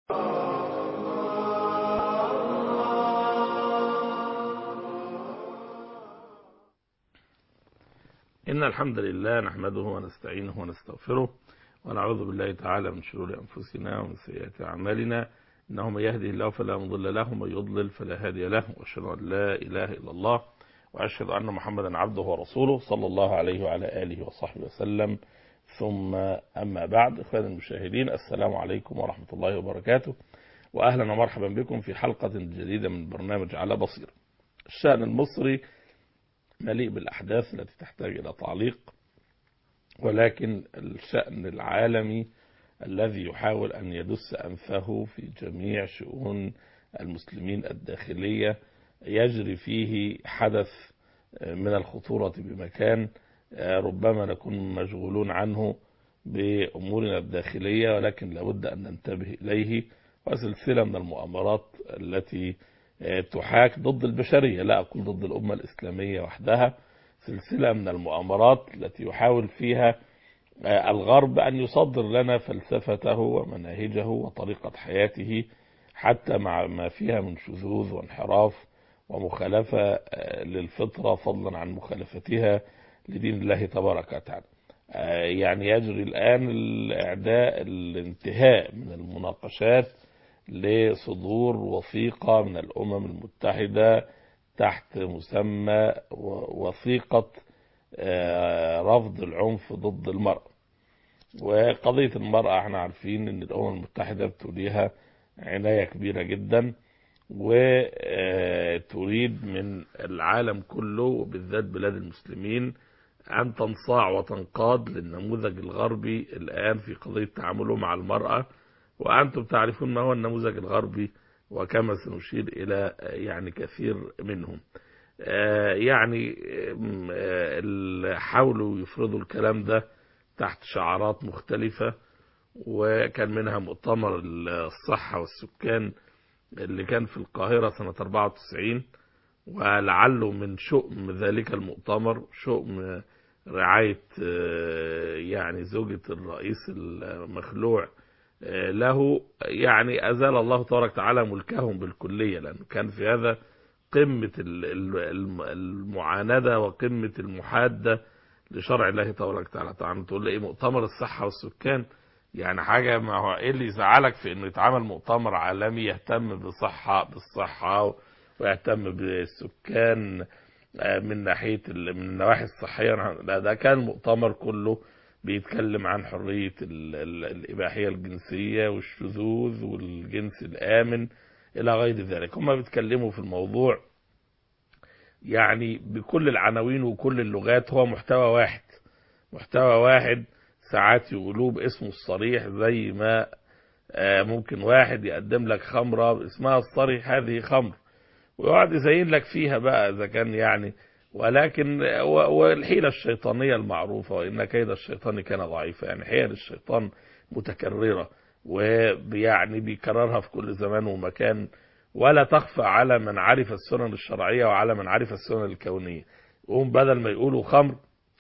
إن الحمد لله نحمده ونستعينه ونستغفره ونعوذ بالله تعالى من شرور أنفسنا ومن سيئات أعمالنا إنه من يهده الله فلا مضل له ومن يضلل فلا هادي له وأشهد أن لا إله إلا الله وأشهد أن محمدا عبده ورسوله صلى الله عليه وعلى آله وصحبه وسلم ثم أما بعد إخواني المشاهدين السلام عليكم ورحمة الله وبركاته وأهلا ومرحبا بكم في حلقة جديدة من برنامج على بصير الشأن المصري مليء بالأحداث التي تحتاج إلى تعليق ولكن الشأن العالمي الذي يحاول أن يدس أنفه في جميع شؤون المسلمين الداخلية يجري فيه حدث من الخطورة بمكان ربما نكون مشغولون عنه بأمورنا الداخلية ولكن لابد أن ننتبه إليه وسلسلة من المؤامرات التي تحاك ضد البشرية لا أقول ضد الأمة الإسلامية وحدها سلسلة من المؤامرات التي يحاول فيها الغرب أن يصدر لنا فلسفته ومناهجه وطريقة حياته حتى مع ما فيها من شذوذ وانحراف ومخالفة للفطرة فضلا عن مخالفتها لدين الله تبارك وتعالى يعني يجري الآن الإعداء الانتهاء من المناقشات لصدور وثيقة من الأمم المتحدة تحت مسمى وثيقة رفض العنف ضد المرأة وقضية المرأة احنا عارفين ان الأمم المتحدة بتوليها عناية كبيرة جدا وتريد من العالم كله وبالذات بلاد المسلمين أن تنصاع وتنقاد للنموذج الغربي الآن في قضية تعامله مع المرأة وأنتم تعرفون ما هو النموذج الغربي وكما سنشير إلى يعني كثير منهم يعني حاولوا يفرضوا الكلام ده تحت شعارات مختلفة وكان منها مؤتمر الصحة والسكان اللي كان في القاهرة سنة 94 ولعله من شؤم ذلك المؤتمر شؤم رعاية يعني زوجة الرئيس المخلوع له يعني أزال الله تبارك وتعالى ملكهم بالكلية لأنه كان في هذا قمة المعاندة وقمة المحادة لشرع الله تبارك وتعالى طبعا تقول لي ايه مؤتمر الصحة والسكان يعني حاجة ما هو ايه اللي يزعلك في انه يتعمل مؤتمر عالمي يهتم بالصحة بالصحة ويهتم بالسكان من ناحية من النواحي الصحية لا ده كان المؤتمر كله بيتكلم عن حرية الإباحية الجنسية والشذوذ والجنس الآمن إلى غير ذلك هم بيتكلموا في الموضوع يعني بكل العناوين وكل اللغات هو محتوى واحد محتوى واحد ساعات يقولوه باسمه الصريح زي ما ممكن واحد يقدم لك خمرة اسمها الصريح هذه خمر ويقعد يزين لك فيها بقى إذا كان يعني ولكن والحيلة الشيطانية المعروفة وإن كيد الشيطان كان ضعيفا يعني حيل الشيطان متكررة ويعني بيكررها في كل زمان ومكان ولا تخفى على من عرف السنن الشرعية وعلى من عرف السنن الكونية وهم بدل ما يقولوا خمر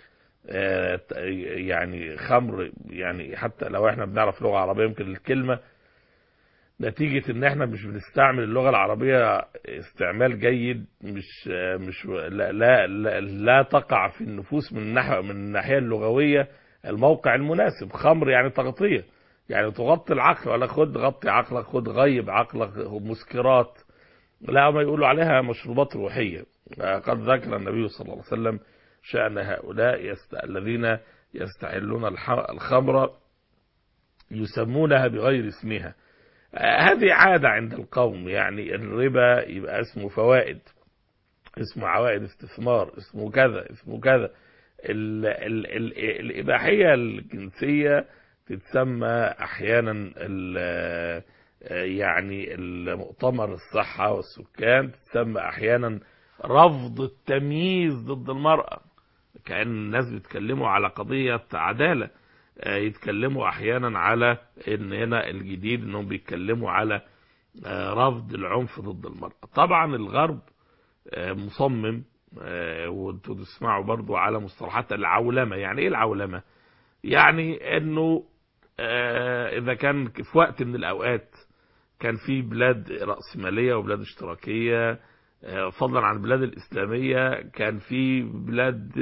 يعني خمر يعني حتى لو احنا بنعرف لغة عربية يمكن الكلمة نتيجة ان احنا مش بنستعمل اللغة العربية استعمال جيد مش مش لا لا, لا, لا تقع في النفوس من الناحية من الناحية اللغوية الموقع المناسب خمر يعني تغطية يعني تغطي العقل ولا خد غطي عقلك خد غيب عقلك مسكرات لا ما يقولوا عليها مشروبات روحية قد ذكر النبي صلى الله عليه وسلم شأن هؤلاء يست... الذين يستحلون الخمر يسمونها بغير اسمها هذه عادة عند القوم يعني الربا يبقى اسمه فوائد اسمه عوائد استثمار اسمه كذا اسمه كذا ال ال ال الإباحية الجنسية تتسمى أحيانا يعني المؤتمر الصحة والسكان تتسمى أحيانا رفض التمييز ضد المرأة كأن الناس بيتكلموا على قضية عدالة يتكلموا احيانا على ان هنا الجديد انهم بيتكلموا على رفض العنف ضد المرأة طبعا الغرب مصمم وانتوا تسمعوا برضو على مصطلحات العولمة يعني ايه العولمة يعني انه اذا كان في وقت من الاوقات كان في بلاد رأسمالية وبلاد اشتراكية فضلا عن البلاد الإسلامية كان في بلاد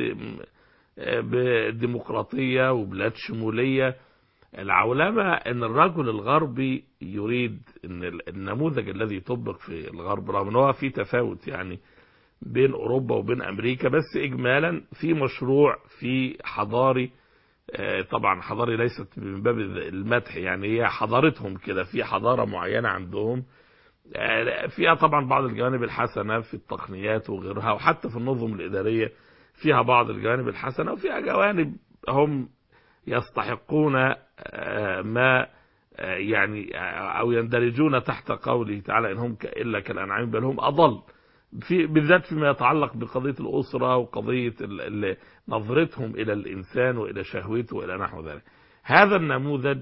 ديمقراطية وبلاد شمولية العولمة ان الرجل الغربي يريد ان النموذج الذي يطبق في الغرب رغم ان هو في تفاوت يعني بين اوروبا وبين امريكا بس اجمالا في مشروع في حضاري طبعا حضاري ليست من باب المدح يعني هي حضارتهم كده في حضارة معينة عندهم فيها طبعا بعض الجوانب الحسنة في التقنيات وغيرها وحتى في النظم الإدارية فيها بعض الجوانب الحسنة وفيها جوانب هم يستحقون ما يعني أو يندرجون تحت قوله تعالى إنهم إلا كالأنعام بل هم أضل في بالذات فيما يتعلق بقضية الأسرة وقضية نظرتهم إلى الإنسان وإلى شهوته وإلى نحو ذلك هذا النموذج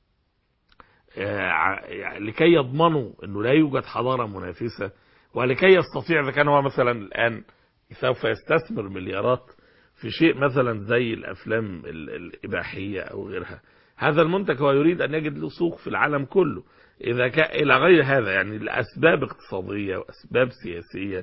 لكي يضمنوا أنه لا يوجد حضارة منافسة ولكي يستطيع إذا كان هو مثلا الآن سوف يستثمر مليارات في شيء مثلا زي الأفلام الإباحية أو غيرها هذا المنتج هو يريد أن يجد له سوق في العالم كله إذا كان إلى غير هذا يعني لأسباب اقتصادية وأسباب سياسية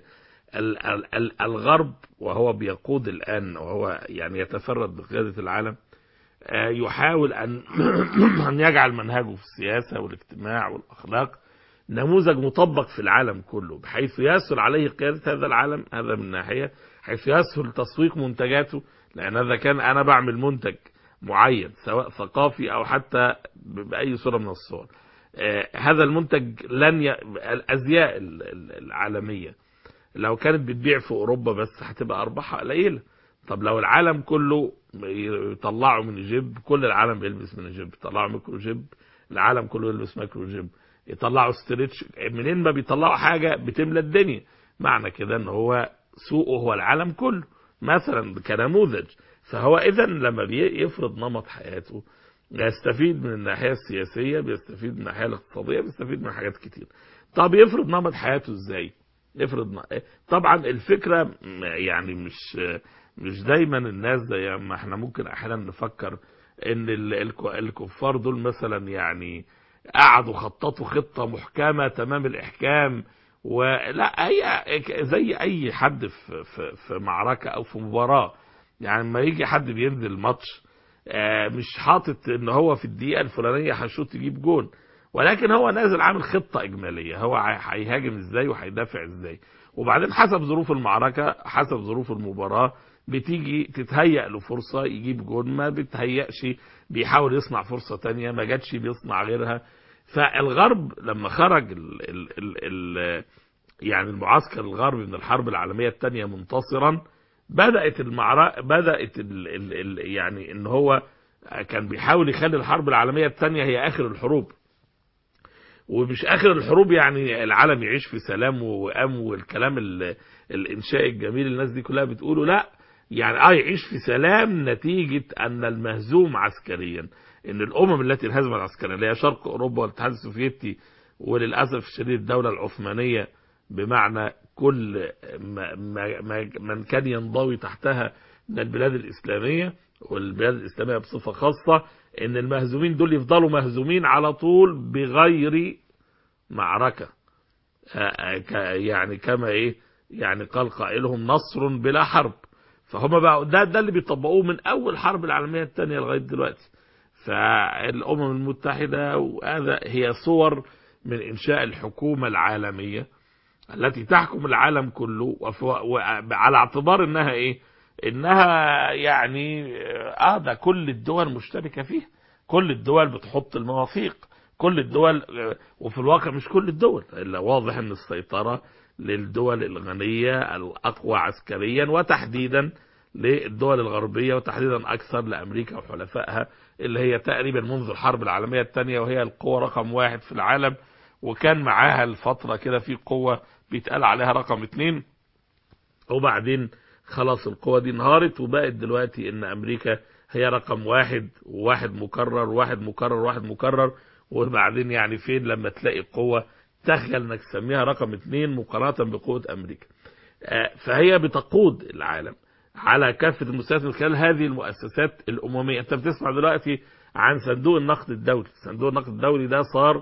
الغرب وهو بيقود الآن وهو يعني يتفرد بقيادة العالم يحاول أن أن يجعل منهجه في السياسة والاجتماع والأخلاق نموذج مطبق في العالم كله بحيث يسهل عليه قيادة هذا العالم هذا من ناحية حيث يسهل تسويق منتجاته لأن هذا كان أنا بعمل منتج معين سواء ثقافي أو حتى بأي صورة من الصور هذا المنتج لن ي... الأزياء العالمية لو كانت بتبيع في أوروبا بس هتبقى أرباحها قليلة طب لو العالم كله يطلعوا من جيب كل العالم بيلبس من جيب يطلعوا ميكرو جيب العالم كله يلبس ميكرو جيب يطلعوا ستريتش منين ما بيطلعوا حاجة بتملى الدنيا معنى كده ان هو سوقه هو العالم كله مثلا كنموذج فهو اذا لما بيفرض نمط حياته يستفيد من الناحية السياسية بيستفيد من الناحية الاقتصادية بيستفيد من حاجات كتير طب يفرض نمط حياته ازاي يفرض ن... طبعا الفكرة يعني مش مش دايما الناس زي ما احنا ممكن احيانا نفكر ان الكفار دول مثلا يعني قعدوا خططوا خطة محكمة تمام الاحكام ولا هي زي اي حد في, في, في معركة او في مباراة يعني لما يجي حد بينزل ماتش مش حاطط ان هو في الدقيقة الفلانية هشوط يجيب جون ولكن هو نازل عامل خطة اجمالية هو هيهاجم ازاي وهيدافع ازاي وبعدين حسب ظروف المعركة حسب ظروف المباراة بتيجي تتهيأ له فرصة يجيب جون ما بتهيأش بيحاول يصنع فرصة تانية ما جاتش بيصنع غيرها فالغرب لما خرج ال ال ال ال يعني المعسكر الغربي من الحرب العالمية الثانية منتصرا بدأت المعركة بدأت ال ال ال يعني ان هو كان بيحاول يخلي الحرب العالمية الثانية هي آخر الحروب ومش آخر الحروب يعني العالم يعيش في سلام وأم والكلام الإنشاء الجميل الناس دي كلها بتقوله لا يعني اه يعيش في سلام نتيجة أن المهزوم عسكريا ان الامم التي انهزمت عسكريا اللي هي شرق اوروبا والاتحاد السوفيتي وللاسف الشديد الدوله العثمانيه بمعنى كل ما ما من كان ينضوي تحتها من البلاد الاسلاميه والبلاد الاسلاميه بصفه خاصه ان المهزومين دول يفضلوا مهزومين على طول بغير معركه يعني كما ايه يعني قال قائلهم نصر بلا حرب فهم بقى ده ده اللي بيطبقوه من اول الحرب العالميه الثانيه لغايه دلوقتي فالأمم المتحدة وهذا هي صور من إنشاء الحكومة العالمية التي تحكم العالم كله على اعتبار إنها إيه إنها يعني آه ده كل الدول مشتركة فيها كل الدول بتحط المواثيق كل الدول وفي الواقع مش كل الدول إلا واضح أن السيطرة للدول الغنية الأقوى عسكريا وتحديدا للدول الغربية وتحديدا أكثر لأمريكا وحلفائها اللي هي تقريبا منذ الحرب العالمية الثانية وهي القوة رقم واحد في العالم وكان معاها الفترة كده في قوة بيتقال عليها رقم اتنين وبعدين خلاص القوة دي انهارت وبقت دلوقتي ان امريكا هي رقم واحد وواحد مكرر واحد مكرر واحد مكرر وبعدين يعني فين لما تلاقي قوة تخجل انك تسميها رقم اتنين مقارنة بقوة امريكا فهي بتقود العالم على كافة المستويات من خلال هذه المؤسسات الأممية أنت بتسمع دلوقتي عن صندوق النقد الدولي صندوق النقد الدولي ده صار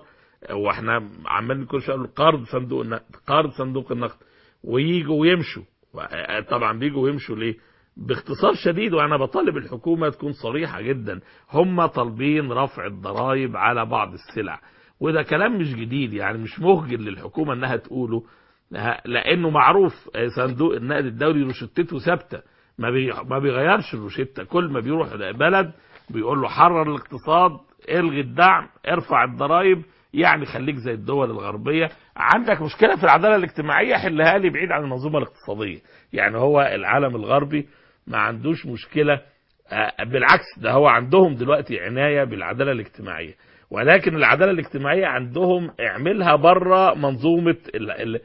واحنا عمالين كل شويه نقول قرض صندوق النقد قرض صندوق النقد ويجوا ويمشوا طبعا بيجوا ويمشوا ليه باختصار شديد وانا بطالب الحكومه تكون صريحه جدا هم طالبين رفع الضرائب على بعض السلع وده كلام مش جديد يعني مش مخجل للحكومه انها تقوله لانه معروف صندوق النقد الدولي روشتته ثابته ما بي ما بيغيرش الروشته كل ما بيروح بلد بيقول له حرر الاقتصاد الغي الدعم ارفع الضرائب يعني خليك زي الدول الغربيه عندك مشكله في العداله الاجتماعيه حلها لي بعيد عن المنظومه الاقتصاديه يعني هو العالم الغربي ما عندوش مشكله بالعكس ده هو عندهم دلوقتي عنايه بالعداله الاجتماعيه ولكن العداله الاجتماعيه عندهم اعملها بره منظومه ال ال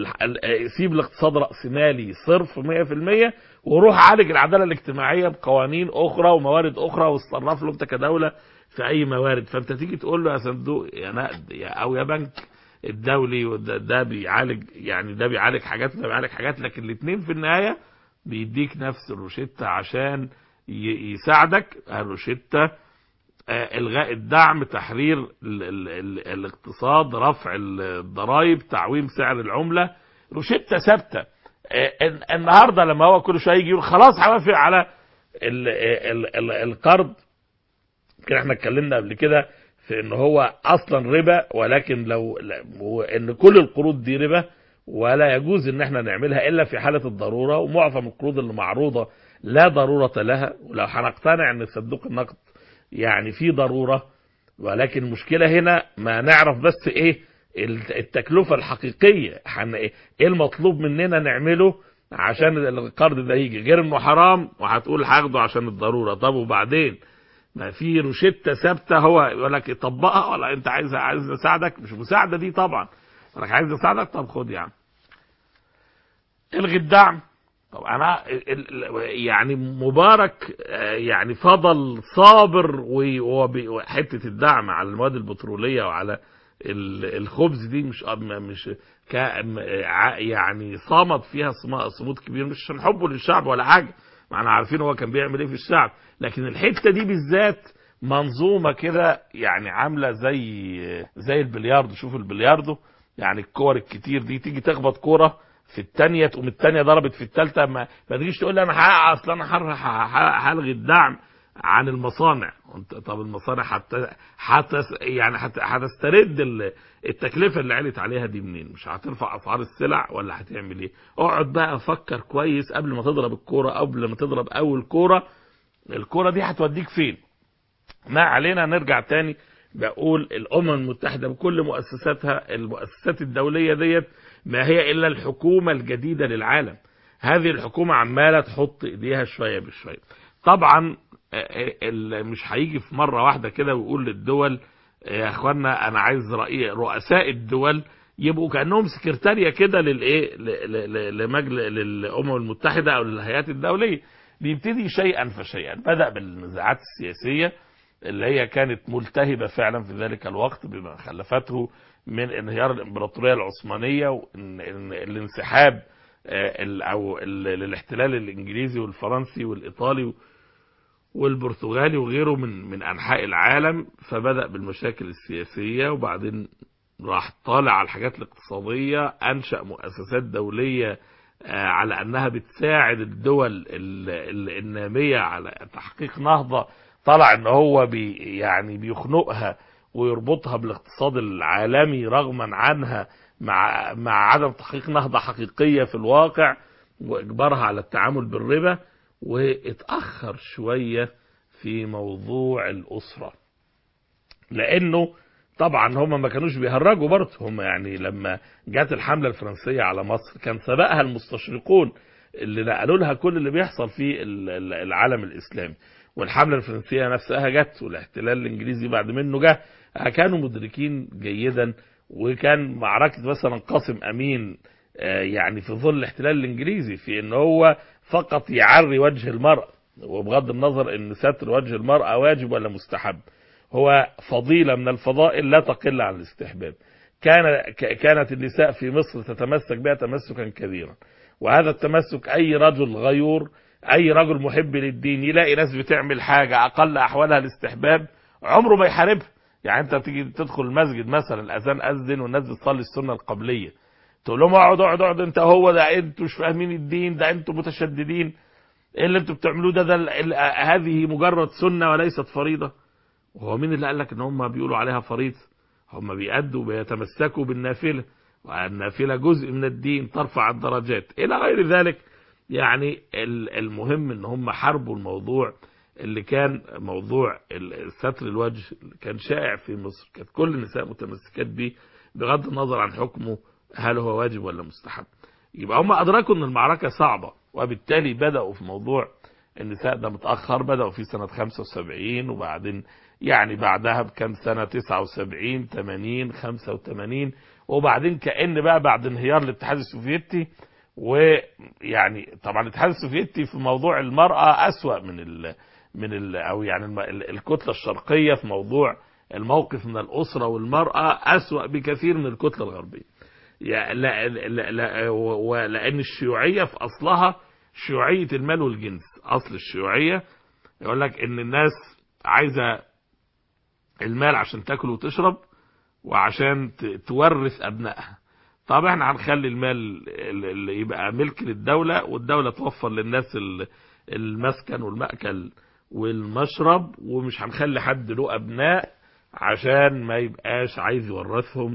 ال سيب الاقتصاد راسمالي صرف 100% وروح عالج العداله الاجتماعيه بقوانين اخرى وموارد اخرى واتصرف له انت كدوله في اي موارد فانت تيجي تقول له يا صندوق يا نقد يا او يا بنك الدولي وده ده بيعالج يعني ده بيعالج حاجات وده بيعالج حاجات لكن الاثنين في النهايه بيديك نفس الروشته عشان يساعدك الروشته الغاء الدعم تحرير ال ال ال الاقتصاد رفع الضرائب تعويم سعر العمله روشته ثابته النهارده لما هو كل شويه يجي يقول خلاص هوافق على ال ال ال القرض كده احنا اتكلمنا قبل كده في ان هو اصلا ربا ولكن لو ان كل القروض دي ربا ولا يجوز ان احنا نعملها الا في حاله الضروره ومعظم القروض اللي معروضه لا ضروره لها ولو هنقتنع ان صندوق النقد يعني في ضروره ولكن المشكله هنا ما نعرف بس ايه التكلفه الحقيقيه ايه المطلوب مننا نعمله عشان القرض ده يجي غير انه حرام وهتقول هاخده عشان الضروره طب وبعدين ما في روشته ثابته هو يقول لك طبقها ولا انت عايز عايز اساعدك مش مساعده دي طبعا انا عايز اساعدك طب خد يا عم الغي الدعم طب انا يعني مبارك يعني فضل صابر وحته الدعم على المواد البتروليه وعلى الخبز دي مش مش يعني صامت فيها صمود كبير مش عشان حبه للشعب ولا حاجه ما احنا عارفين هو كان بيعمل ايه في الشعب لكن الحته دي بالذات منظومه كده يعني عامله زي زي البلياردو شوف البلياردو يعني الكور الكتير دي تيجي تخبط كوره في الثانيه تقوم الثانيه ضربت في الثالثه ما, ما تجيش تقول لي انا اصل انا هلغي الدعم عن المصانع طب المصانع حتى حتى يعني هتسترد التكلفه اللي علت عليها دي منين مش هترفع اسعار السلع ولا هتعمل ايه اقعد بقى فكر كويس قبل ما تضرب الكوره قبل ما تضرب اول كوره الكوره دي هتوديك فين ما علينا نرجع تاني بقول الامم المتحده بكل مؤسساتها المؤسسات الدوليه ديت ما هي الا الحكومه الجديده للعالم هذه الحكومه عماله تحط ايديها شويه بشويه طبعا مش هيجي في مره واحده كده ويقول للدول يا اخوانا انا عايز رؤساء الدول يبقوا كانهم سكرتاريه كده للايه لمجلس للامم المتحده او للهيئات الدوليه بيبتدي شيئا فشيئا بدا بالنزاعات السياسيه اللي هي كانت ملتهبه فعلا في ذلك الوقت بما خلفته من انهيار الامبراطوريه العثمانيه والانسحاب او الاحتلال الانجليزي والفرنسي والايطالي والبرتغالي وغيره من من انحاء العالم فبدا بالمشاكل السياسيه وبعدين راح طالع على الحاجات الاقتصاديه انشا مؤسسات دوليه على انها بتساعد الدول الناميه على تحقيق نهضه طلع ان هو بي يعني بيخنقها ويربطها بالاقتصاد العالمي رغما عنها مع مع عدم تحقيق نهضه حقيقيه في الواقع واجبارها على التعامل بالربا واتاخر شويه في موضوع الاسره لانه طبعا هم ما كانوش بيهرجوا برضه هم يعني لما جت الحمله الفرنسيه على مصر كان سبقها المستشرقون اللي نقلوا لها كل اللي بيحصل في العالم الاسلامي والحمله الفرنسيه نفسها جت والاحتلال الانجليزي بعد منه جه كانوا مدركين جيدا وكان معركه مثلا قاسم امين يعني في ظل الاحتلال الانجليزي في ان هو فقط يعري وجه المرأة وبغض النظر ان ستر وجه المرأة واجب ولا مستحب هو فضيلة من الفضائل لا تقل عن الاستحباب كان كانت النساء في مصر تتمسك بها تمسكا كبيرا وهذا التمسك اي رجل غيور اي رجل محب للدين يلاقي ناس بتعمل حاجة اقل احوالها الاستحباب عمره ما يحاربها يعني انت تيجي تدخل المسجد مثلا الاذان اذن والناس بتصلي السنه القبليه تقول لهم اقعد اقعد اقعد انت هو ده انتوا مش فاهمين الدين ده انتوا متشددين ايه اللي انتوا بتعملوه ده ده ال- ال- هذه مجرد سنه وليست فريضه وهو مين اللي قال لك ان هم بيقولوا عليها فريضه هم بيأدوا بيتمسكوا بالنافله والنافله جزء من الدين ترفع الدرجات الى غير ذلك يعني ال- المهم ان هم حاربوا الموضوع اللي كان موضوع ال- ستر الوجه اللي كان شائع في مصر كانت كل النساء متمسكات به بغض النظر عن حكمه هل هو واجب ولا مستحب يبقى هم ادركوا ان المعركه صعبه وبالتالي بداوا في موضوع النساء ده متاخر بداوا في سنه 75 وبعدين يعني بعدها بكم سنه 79 80 85 وبعدين كان بقى بعد انهيار الاتحاد السوفيتي ويعني طبعا الاتحاد السوفيتي في موضوع المراه اسوا من ال من ال او يعني الم- ال- الكتله الشرقيه في موضوع الموقف من الاسره والمراه اسوا بكثير من الكتله الغربيه يا- لا لا لا و- ولان الشيوعيه في اصلها شيوعيه المال والجنس اصل الشيوعيه يقول لك ان الناس عايزه المال عشان تاكل وتشرب وعشان ت- تورث ابنائها طب احنا هنخلي المال ال- اللي يبقى ملك للدوله والدوله توفر للناس ال- المسكن والمأكل والمشرب ومش هنخلي حد له ابناء عشان ما يبقاش عايز يورثهم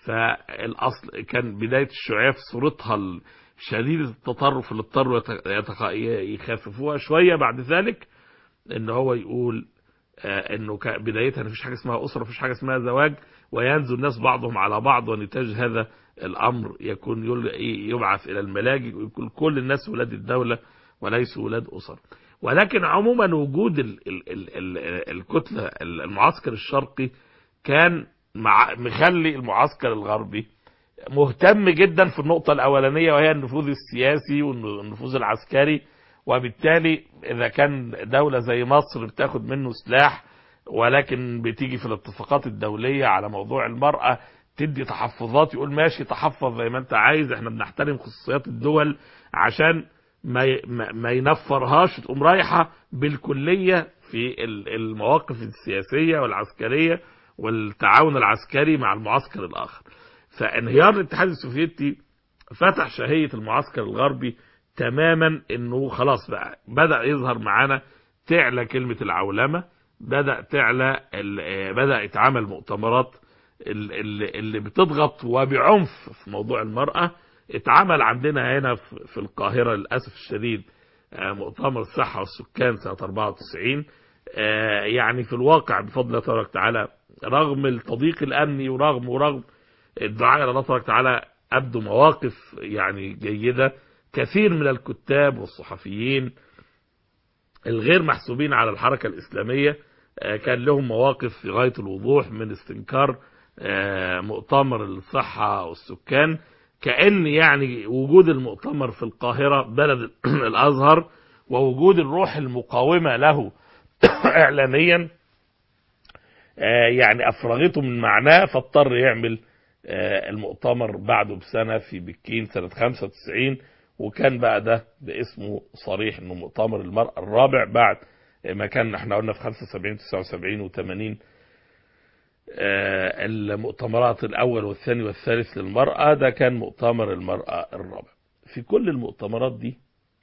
فالاصل كان بدايه الشيوعيه في صورتها ال- شديده التطرف اللي اضطروا يت- يتخ- يخففوها شويه بعد ذلك ان هو يقول آه، انه ك- بدايتها مفيش حاجه اسمها اسره مفيش حاجه اسمها زواج وينزل الناس بعضهم على بعض ونتاج هذا الامر يكون يل- يبعث الى الملاجئ ويكون كل الناس ولاد الدوله وليسوا ولاد اسر ولكن عموما وجود ال ال ال ال الكتله المعسكر الشرقي كان مع مخلي المعسكر الغربي مهتم جدا في النقطة الأولانية وهي النفوذ السياسي والنفوذ العسكري وبالتالي إذا كان دولة زي مصر بتاخد منه سلاح ولكن بتيجي في الاتفاقات الدولية على موضوع المرأة تدي تحفظات يقول ماشي تحفظ زي ما انت عايز احنا بنحترم خصوصيات الدول عشان ما ي- ما ما ينفرهاش تقوم رايحة بالكلية في ال- المواقف السياسية والعسكرية والتعاون العسكري مع المعسكر الآخر فانهيار الاتحاد السوفيتي فتح شهية المعسكر الغربي تماما انه خلاص بقى بدأ يظهر معانا تعلى كلمة العولمة بدأ تعلى ال- آه، بدأ يتعمل مؤتمرات ال- ال- اللي بتضغط وبعنف في موضوع المرأة اتعمل عندنا هنا في في القاهرة للأسف الشديد آه، مؤتمر الصحة والسكان سنة 94 آه، يعني في الواقع بفضل الله تبارك وتعالى رغم التضييق الأمني ورغم ورغم الدعاء إلى الله تبارك وتعالى أبدوا مواقف يعني جيدة كثير من الكتاب والصحفيين الغير محسوبين على الحركة الإسلامية آه، كان لهم مواقف في غاية الوضوح من استنكار آه، مؤتمر الصحة والسكان كأن يعني وجود المؤتمر في القاهرة بلد الأزهر ووجود الروح المقاومة له إعلاميا آه، يعني أفرغته من معناه فاضطر يعمل آه، المؤتمر بعده بسنة في بكين سنة 95 وكان بقى ده باسمه صريح انه مؤتمر المرأة الرابع بعد ما كان احنا قلنا في 75 79 و80 المؤتمرات الاول والثاني والثالث للمرأة ده كان مؤتمر المرأة الرابع في كل المؤتمرات دي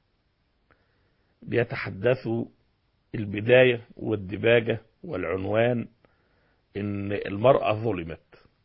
بيتحدثوا البداية والدباجة والعنوان ان المرأة ظلمت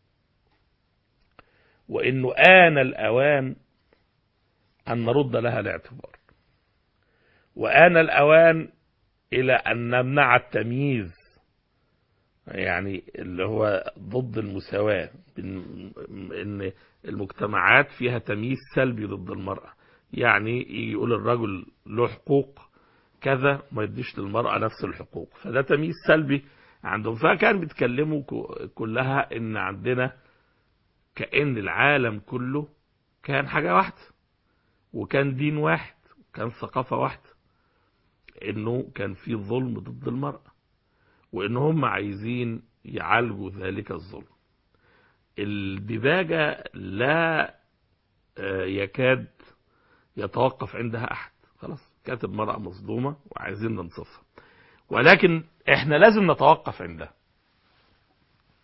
وانه آن الاوان أن نرد لها الاعتبار وآن الأوان إلى أن نمنع التمييز يعني اللي هو ضد المساواة بن- إن المجتمعات فيها تمييز سلبي ضد المرأة يعني يقول الرجل له حقوق كذا ما يديش للمرأة نفس الحقوق فده تمييز سلبي عندهم فكان بيتكلموا ك- كلها إن عندنا كأن العالم كله كان حاجة واحدة وكان دين واحد وكان ثقافة واحدة انه كان في ظلم ضد المرأة وان هم عايزين يعالجوا ذلك الظلم الدباجة لا آه، يكاد يتوقف عندها احد خلاص كانت المرأة مصدومة وعايزين ننصفها ولكن احنا لازم نتوقف عندها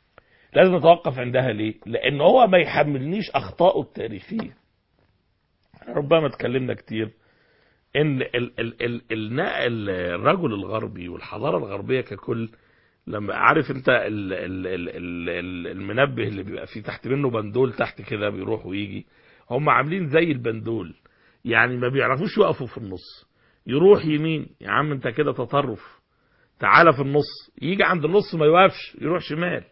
لازم نتوقف عندها ليه لان هو ما يحملنيش اخطائه التاريخيه ربما اتكلمنا كتير ان ال ال ال ال الرجل الغربي والحضاره الغربيه ككل لما عارف انت ال ال ال ال ال المنبه اللي بيبقى فيه تحت منه بندول تحت كده بيروح ويجي هم عاملين زي البندول يعني ما بيعرفوش يقفوا في النص يروح يمين يا عم انت كده تطرف تعالى في النص يجي عند النص ما يوقفش يروح شمال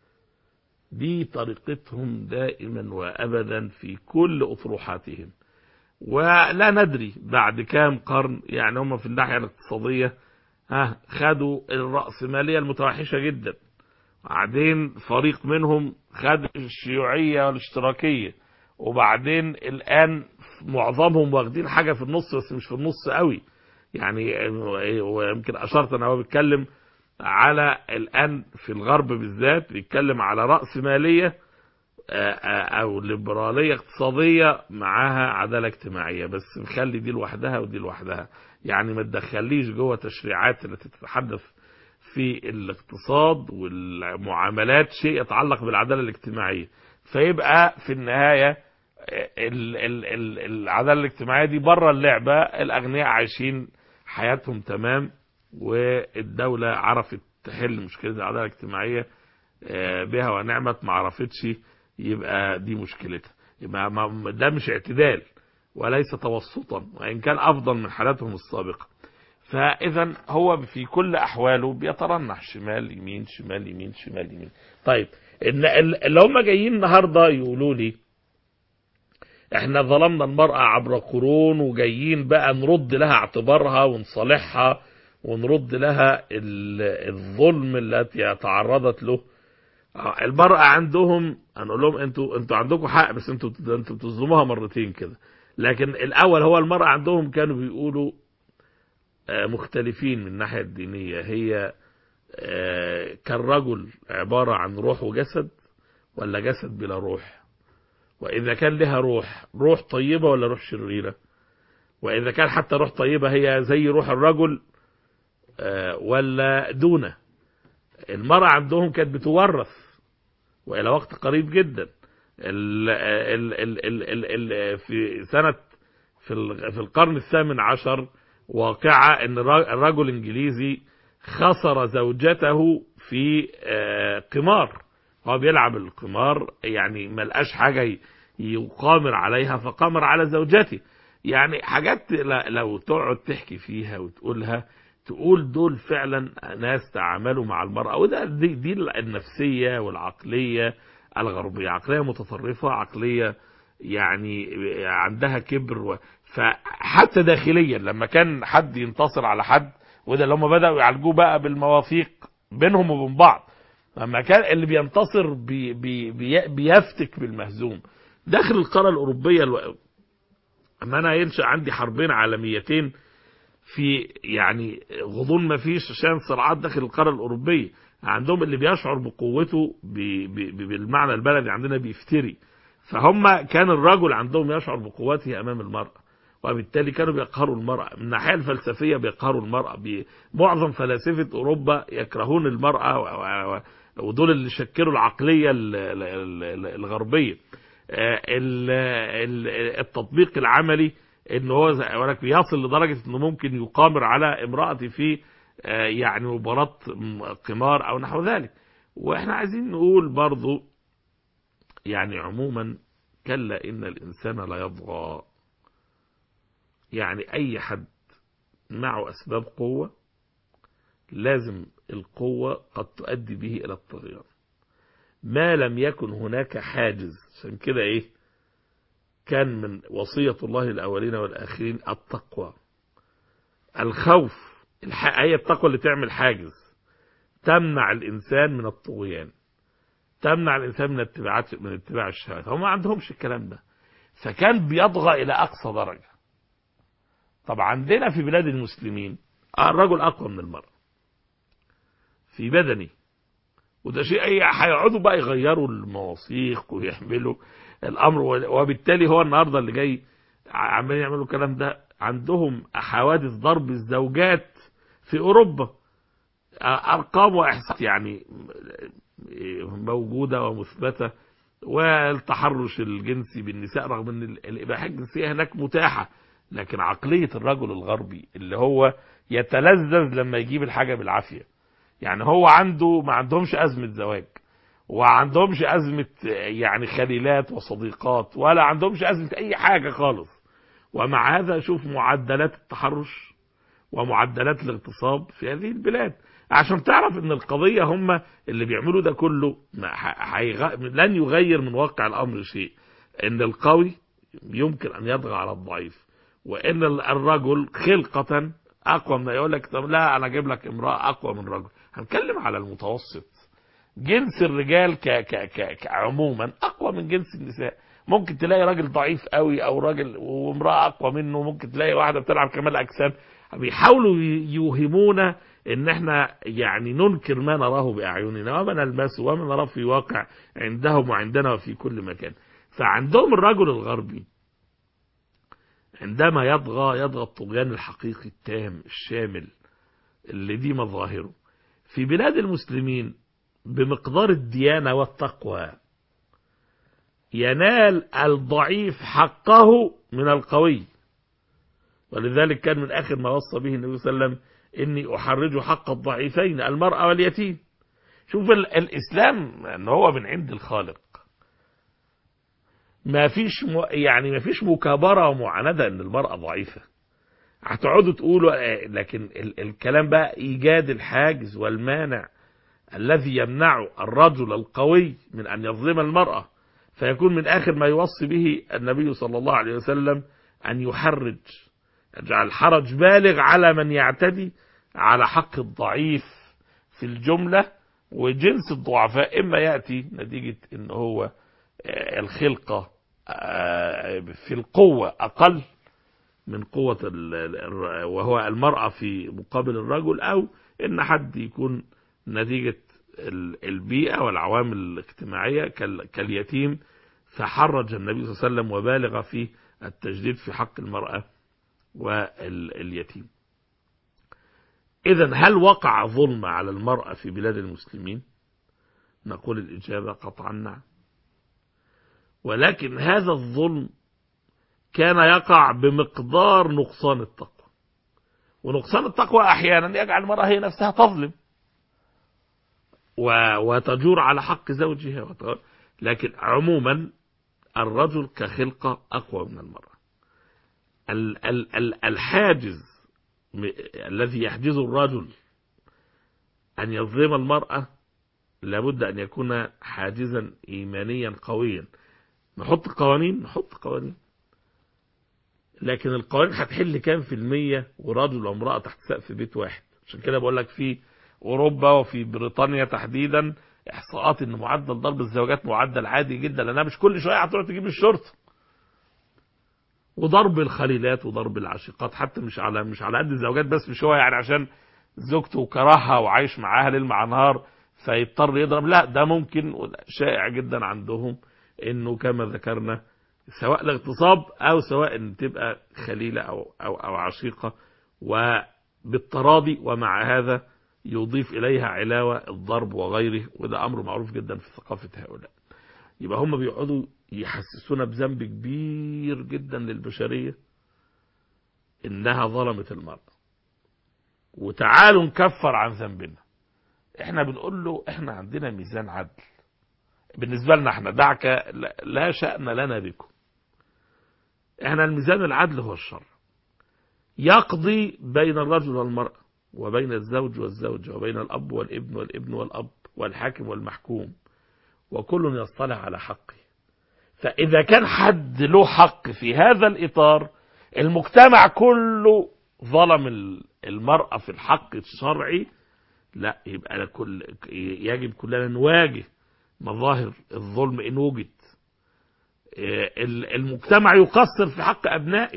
دي طريقتهم دائما وابدا في كل اطروحاتهم ولا ندري بعد كام قرن يعني هم في الناحيه الاقتصاديه ها خدوا الرأسمالية المتوحشة جدا وبعدين فريق منهم خد الشيوعية والاشتراكية وبعدين الآن معظمهم واخدين حاجة في النص بس مش في النص قوي يعني ويمكن أشرت أنا هو بيتكلم على الآن في الغرب بالذات بيتكلم على رأسمالية أو ليبرالية اقتصادية معاها عدالة اجتماعية بس مخلي دي لوحدها ودي لوحدها يعني ما تدخليش جوه تشريعات التي تتحدث في الاقتصاد والمعاملات شيء يتعلق بالعدالة الاجتماعية فيبقى في النهاية ال ال ال العدالة الاجتماعية دي بره اللعبة الأغنياء عايشين حياتهم تمام والدولة عرفت تحل مشكلة العدالة الاجتماعية بها ونعمت ما عرفتش يبقى دي مشكلتها يبقى ده مش اعتدال وليس توسطا وإن كان أفضل من حالاتهم السابقة فإذا هو في كل أحواله بيترنح شمال يمين شمال يمين شمال يمين طيب اللي هم جايين النهاردة يقولوا لي احنا ظلمنا المرأة عبر قرون وجايين بقى نرد لها اعتبارها ونصالحها ونرد لها الظلم التي تعرضت له المرأة عندهم هنقول لهم انتوا انتوا عندكم حق بس انتوا انتوا بتظلموها مرتين كده لكن الاول هو المرأة عندهم كانوا بيقولوا مختلفين من الناحية الدينية هي كالرجل عبارة عن روح وجسد ولا جسد بلا روح وإذا كان لها روح روح طيبة ولا روح شريرة وإذا كان حتى روح طيبة هي زي روح الرجل ولا دونه المرأة عندهم كانت بتورث وإلى وقت قريب جدا ال ال ال ال ال ال في سنة في في القرن الثامن عشر واقعة ان الرجل الانجليزي خسر زوجته في قمار هو بيلعب القمار يعني ما لقاش حاجة يقامر عليها فقامر على زوجته يعني حاجات لو تقعد تحكي فيها وتقولها تقول دول فعلا ناس تعاملوا مع المرأة وده دي, دي النفسية والعقلية الغربية عقلية متطرفة عقلية يعني عندها كبر و... فحتى داخليا لما كان حد ينتصر على حد وده اللي هم بدأوا يعالجوه بقى بالمواثيق بينهم وبين بعض لما كان اللي بينتصر بي بي بي بيفتك بالمهزوم داخل القارة الأوروبية الو... أما أنا ينشأ عندي حربين عالميتين في يعني غضون ما فيش عشان صراعات داخل القارة الأوروبية عندهم اللي بيشعر بقوته بي بي بالمعنى البلدي عندنا بيفتري فهم كان الرجل عندهم يشعر بقوته أمام المرأة وبالتالي كانوا بيقهروا المرأة من الناحية الفلسفية بيقهروا المرأة معظم فلاسفة أوروبا يكرهون المرأة ودول اللي شكلوا العقلية الغربية التطبيق العملي ان هو ولك بيصل لدرجة انه ممكن يقامر على امرأتي في يعني مباراة قمار او نحو ذلك واحنا عايزين نقول برضو يعني عموما كلا ان الانسان لا يطغى يعني اي حد معه اسباب قوة لازم القوة قد تؤدي به الى الطغيان ما لم يكن هناك حاجز عشان كده ايه كان من وصية الله الأولين والآخرين التقوى الخوف هي التقوى اللي تعمل حاجز تمنع الإنسان من الطغيان تمنع الإنسان من اتباعات من اتباع الشهوات هم ما عندهمش الكلام ده فكان بيطغى إلى أقصى درجة طب عندنا في بلاد المسلمين الرجل أقوى من المرأة في بدني وده شيء هيقعدوا بقى يغيروا المواثيق ويحملوا الامر وبالتالي هو النهارده اللي جاي عمالين يعملوا الكلام ده عندهم حوادث ضرب الزوجات في اوروبا ارقام واحصاء يعني موجودة ومثبتة والتحرش الجنسي بالنساء رغم ان الاباحه الجنسيه هناك متاحه لكن عقليه الرجل الغربي اللي هو يتلذذ لما يجيب الحاجه بالعافيه يعني هو عنده ما عندهمش ازمه زواج وعندهمش ازمه يعني خليلات وصديقات ولا عندهمش ازمه اي حاجه خالص ومع هذا شوف معدلات التحرش ومعدلات الاغتصاب في هذه البلاد عشان تعرف ان القضية هم اللي بيعملوا ده كله حيغ... لن يغير من واقع الامر شيء ان القوي يمكن ان يطغى على الضعيف وان الرجل خلقة اقوى من يقول لك طب لا انا اجيب لك امرأة اقوى من رجل هنتكلم على المتوسط جنس الرجال ك... ك... ك... كعموما اقوى من جنس النساء ممكن تلاقي راجل ضعيف قوي او راجل وامرأة اقوى منه ممكن تلاقي واحدة بتلعب كمال اجسام بيحاولوا يوهمونا ان احنا يعني ننكر ما نراه باعيننا وما نلمسه وما نراه في واقع عندهم وعندنا وفي كل مكان فعندهم الرجل الغربي عندما يطغى يطغى الطغيان الحقيقي التام الشامل اللي دي مظاهره في بلاد المسلمين بمقدار الديانة والتقوى ينال الضعيف حقه من القوي ولذلك كان من آخر ما وصى به النبي صلى الله عليه وسلم إني أحرج حق الضعيفين المرأة واليتيم شوف الإسلام أن هو من عند الخالق ما فيش م... يعني ما فيش مكابرة ومعاندة أن المرأة ضعيفة هتقعدوا تقولوا لكن ال... الكلام بقى إيجاد الحاجز والمانع الذي يمنع الرجل القوي من أن يظلم المرأة فيكون من آخر ما يوصي به النبي صلى الله عليه وسلم أن يحرج يجعل الحرج بالغ على من يعتدي على حق الضعيف في الجملة وجنس الضعفاء إما يأتي نتيجة إن هو الخلقة في القوة أقل من قوة وهو المرأة في مقابل الرجل أو إن حد يكون نتيجة البيئة والعوامل الاجتماعية كاليتيم فحرج النبي صلى الله عليه وسلم وبالغ في التجديد في حق المرأة واليتيم إذا هل وقع ظلم على المرأة في بلاد المسلمين نقول الإجابة قطعا نعم ولكن هذا الظلم كان يقع بمقدار نقصان التقوى ونقصان التقوى أحيانا يجعل المرأة هي نفسها تظلم وتجور على حق زوجها لكن عموما الرجل كخلقة أقوى من المرأة الحاجز الذي يحجز الرجل أن يظلم المرأة لابد أن يكون حاجزا إيمانيا قويا نحط قوانين نحط قوانين لكن القوانين هتحل كام في المية ورجل وامرأة تحت سقف بيت واحد عشان كده بقول لك في أوروبا وفي بريطانيا تحديدا إحصاءات إن معدل ضرب الزوجات معدل عادي جدا لأنها مش كل شوية هتروح تجيب الشرطة وضرب الخليلات وضرب العاشقات حتى مش على مش على قد الزوجات بس مش هو يعني عشان زوجته كرهها وعايش معاها ليل مع نهار فيضطر يضرب لا ده ممكن شائع جدا عندهم انه كما ذكرنا سواء الاغتصاب او سواء ان تبقى خليلة او او او عشيقة وبالتراضي ومع هذا يضيف اليها علاوة الضرب وغيره وده امر معروف جدا في ثقافة هؤلاء يبقى هم بيقعدوا يحسسونا بذنب كبير جدا للبشرية انها ظلمت المرأة وتعالوا نكفر عن ذنبنا احنا بنقول له احنا عندنا ميزان عدل بالنسبة لنا احنا دعك لا شأن لنا بكم احنا الميزان العدل هو الشر يقضي بين الرجل والمرأة وبين الزوج والزوجة وبين الأب والابن والابن والأب والحاكم والمحكوم وكل يصطلح على حقه فإذا كان حد له حق في هذا الإطار المجتمع كله ظلم المرأة في الحق الشرعي لا يبقى كل يجب كلنا نواجه مظاهر الظلم إن وجد المجتمع يقصر في حق أبنائه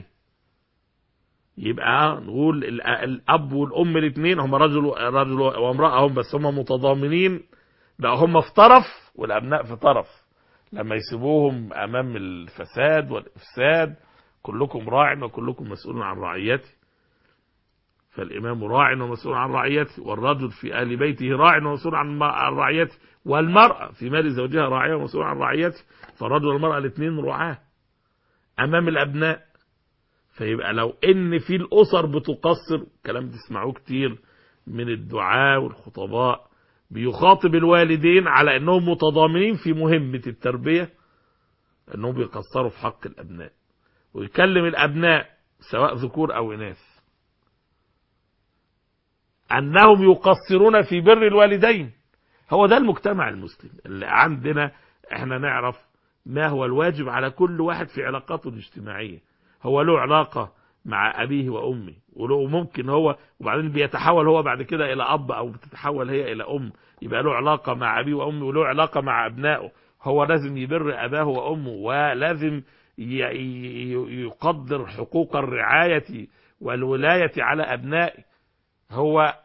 يبقى نقول الأب والأم الاثنين هم رجل رجل وامرأة هم بس هم متضامنين بقى هم في طرف والأبناء في طرف لما يسيبوهم أمام الفساد والإفساد كلكم راع وكلكم مسؤول عن رعيته فالإمام راع ومسؤول عن رعيته والرجل في أهل بيته راع ومسؤول عن رعيته والمرأة في مال زوجها راعية ومسؤول عن رعيته فالرجل والمرأة الاثنين رعاة أمام الأبناء فيبقى لو إن في الأسر بتقصر كلام تسمعوه كتير من الدعاء والخطباء بيخاطب الوالدين على أنهم متضامنين في مهمة التربية أنهم بيقصروا في حق الأبناء ويكلم الأبناء سواء ذكور أو إناث أنهم يقصرون في بر الوالدين هو ده المجتمع المسلم اللي عندنا احنا نعرف ما هو الواجب على كل واحد في علاقاته الاجتماعية هو له علاقة مع أبيه وأمه وله ممكن هو وبعدين بيتحول هو بعد كده إلى أب أو بتتحول هي إلى أم يبقى له علاقة مع أبيه وأمه وله علاقة مع أبنائه هو لازم يبر أباه وأمه ولازم يقدر حقوق الرعاية والولاية على أبنائه هو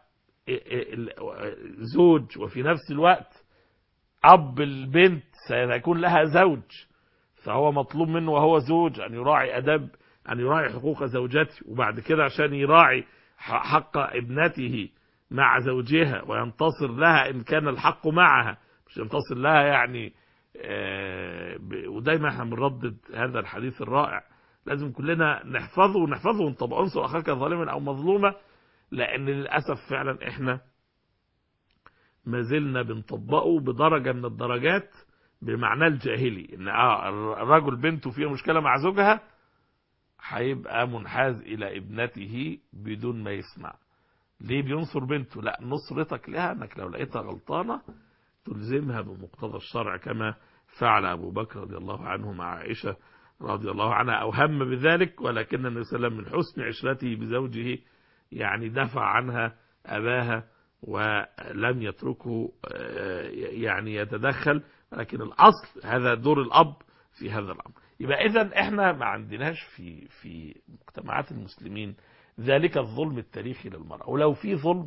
زوج وفي نفس الوقت أب البنت سيكون لها زوج فهو مطلوب منه وهو زوج أن يراعي أدب أن يراعي حقوق زوجته وبعد كده عشان يراعي حق ابنته مع زوجها وينتصر لها إن كان الحق معها مش ينتصر لها يعني ودايما احنا بنردد هذا الحديث الرائع لازم كلنا نحفظه ونحفظه ونطبق انصر اخاك ظالما او مظلوما لان للاسف فعلا احنا ما زلنا بنطبقه بدرجة من الدرجات بمعنى الجاهلي ان اه الرجل بنته فيها مشكلة مع زوجها هيبقى منحاز الى ابنته بدون ما يسمع ليه بينصر بنته لا نصرتك لها انك لو لقيتها غلطانة تلزمها بمقتضى الشرع كما فعل أبو بكر رضي الله عنه مع عائشة رضي الله عنها أو هم بذلك ولكن النبي صلى الله عليه وسلم من حسن عشرته بزوجه يعني دفع عنها أباها ولم يتركه يعني يتدخل لكن الأصل هذا دور الأب في هذا الأمر يبقى إذا إحنا ما عندناش في في مجتمعات المسلمين ذلك الظلم التاريخي للمرأة ولو في ظلم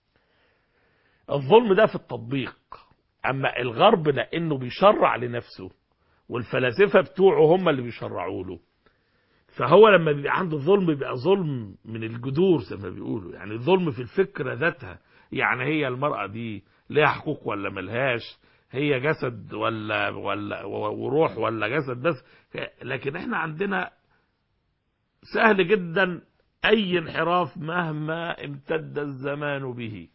الظلم ده في التطبيق أما الغرب لأنه بيشرع لنفسه والفلاسفة بتوعه هم اللي بيشرعوا له فهو لما بيبقى عنده ظلم بيبقى ظلم من الجذور زي ما بيقولوا يعني ظلم في الفكرة ذاتها يعني هي المرأة دي ليها حقوق ولا ملهاش هي جسد ولا ولا وروح ولا جسد بس لكن احنا عندنا سهل جدا اي انحراف مهما امتد الزمان به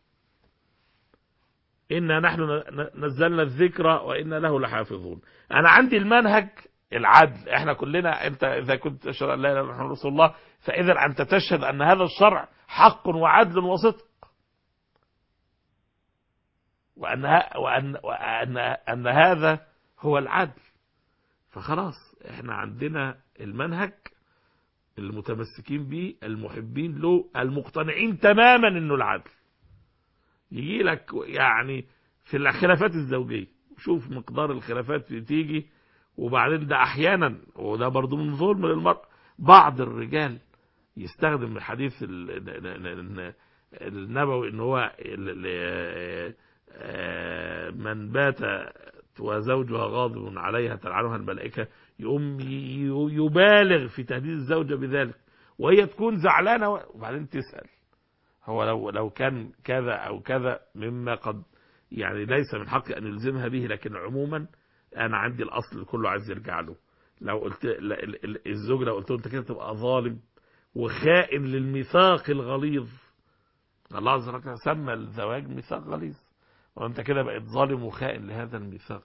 إنا نحن نزلنا الذكر وإنا له لحافظون أنا عندي المنهج العدل احنا كلنا انت اذا كنت تشهد ان لا اله الا الله رسول الله فاذا انت تشهد ان هذا الشرع حق وعدل وصدق وان وان وان ان هذا هو العدل فخلاص احنا عندنا المنهج المتمسكين به المحبين له المقتنعين تماما انه العدل يجي لك يعني في الخلافات الزوجيه شوف مقدار الخلافات بتيجي وبعدين ده احيانا وده برضو من ظلم للمرأة بعض الرجال يستخدم الحديث النبوي ان هو من بات وزوجها غاضب عليها تلعنها الملائكة يقوم يبالغ في تهديد الزوجة بذلك وهي تكون زعلانة وبعدين تسأل هو لو لو كان كذا او كذا مما قد يعني ليس من حقي ان يلزمها به لكن عموما انا عندي الاصل كله عايز يرجع له لو قلت الزوج لو قلت له انت كده تبقى ظالم وخائن للميثاق الغليظ الله عز وجل سمى الزواج ميثاق غليظ وانت كده بقيت ظالم وخائن لهذا الميثاق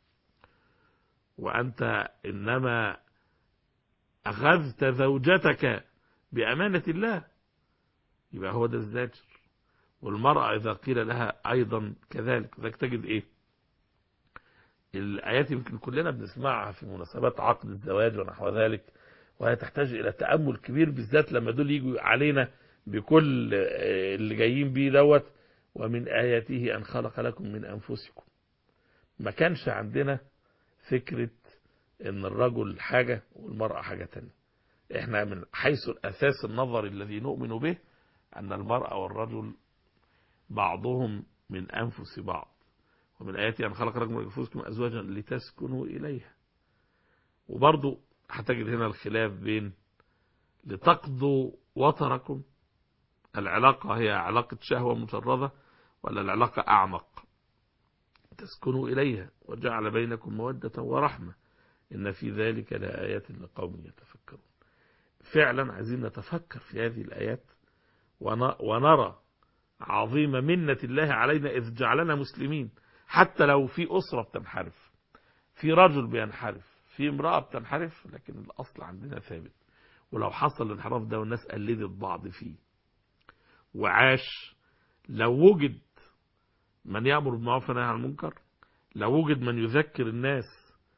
وانت انما اخذت زوجتك بامانه الله يبقى هو ده الزاجر والمرأة إذا قيل لها أيضا كذلك ذاك تجد إيه الآيات يمكن كلنا بنسمعها في مناسبات عقد الزواج ونحو ذلك وهي تحتاج إلى تأمل كبير بالذات لما دول يجوا علينا بكل اللي جايين بيه دوت ومن آياته أن خلق لكم من أنفسكم ما كانش عندنا فكرة أن الرجل حاجة والمرأة حاجة تانية احنا من حيث الأساس النظري الذي نؤمن به أن المرأة والرجل بعضهم من أنفس بعض ومن آياتي أن خلق لكم من أنفسكم أزواجا لتسكنوا إليها وبرضو هتجد هنا الخلاف بين لتقضوا وطركم العلاقة هي علاقة شهوة مجردة ولا العلاقة أعمق تسكنوا إليها وجعل بينكم مودة ورحمة إن في ذلك لآيات لقوم يتفكرون فعلا عايزين نتفكر في هذه الآيات ونرى عظيم منة الله علينا إذ جعلنا مسلمين حتى لو في أسرة بتنحرف في رجل بينحرف في امرأة بتنحرف لكن الأصل عندنا ثابت ولو حصل الانحراف ده والناس قلدت بعض فيه وعاش لو وجد من يأمر بالمعروف والنهي عن المنكر لو وجد من يذكر الناس